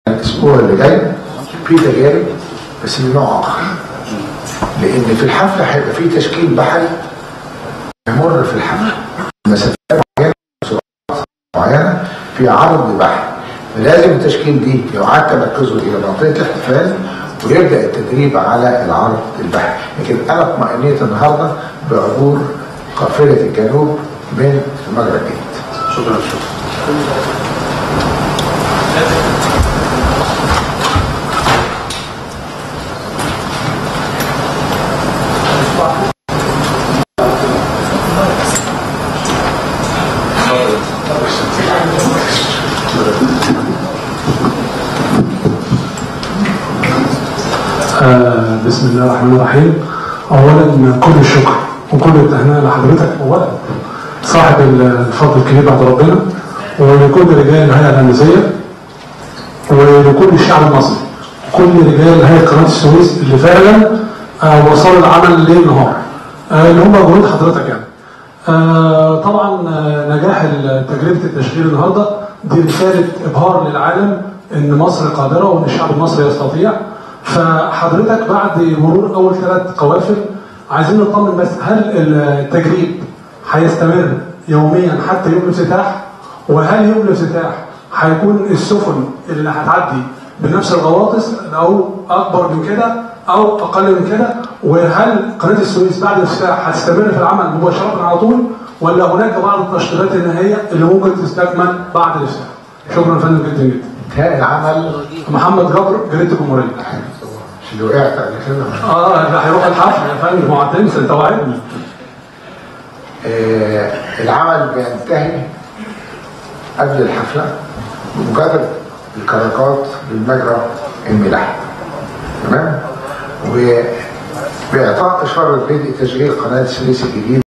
الاسبوع اللي جاي في تجارب بس من نوع اخر لان في الحفله هيبقى في تشكيل بحري يمر في الحفله مسافات معينه سرعات معينه في عرض بحري فلازم التشكيل دي يعاد تمركزه الى منطقه الاحتفال ويبدا التدريب على العرض البحري لكن انا اطمئنيت النهارده بعبور قافله الجنوب من المجرى الجديد شكرا شكرا آه، بسم الله الرحمن الرحيم اولا كل الشكر وكل التهنئه لحضرتك اولا صاحب الفضل الكبير بعد ربنا ولكل رجال الهيئه الهندسيه ولكل الشعب المصري كل رجال هيئه قناه السويس اللي فعلا آه، وصلوا العمل ليل نهار آه، اللي هم جهود حضرتك يعني آه، طبعا آه، نجاح تجربه التشغيل النهارده دي رساله ابهار للعالم ان مصر قادره وان الشعب المصري يستطيع فحضرتك بعد مرور اول ثلاث قوافل عايزين نطمن بس هل التجريب هيستمر يوميا حتى يوم الافتتاح وهل يوم الافتتاح هيكون السفن اللي هتعدي بنفس الغواطس او اكبر من كده او اقل من كده وهل قناه السويس بعد الافتتاح هتستمر في العمل مباشره على طول ولا هناك بعض التشطيبات النهائيه اللي ممكن تستكمل بعد الافتتاح؟ شكرا يا فندم جدا جدا. انتهاء العمل محمد جبر جريده الجمهوريه. مش اللي وقعت قبل كده اه ده هيروح الحفل يا فندم هو هتنسى انت وعدني. آه، العمل بينتهي قبل الحفلة بمجرد الكراكات للمجرى الملاحي تمام وبإعطاء إشارة بدء تشغيل قناة السويس الجديدة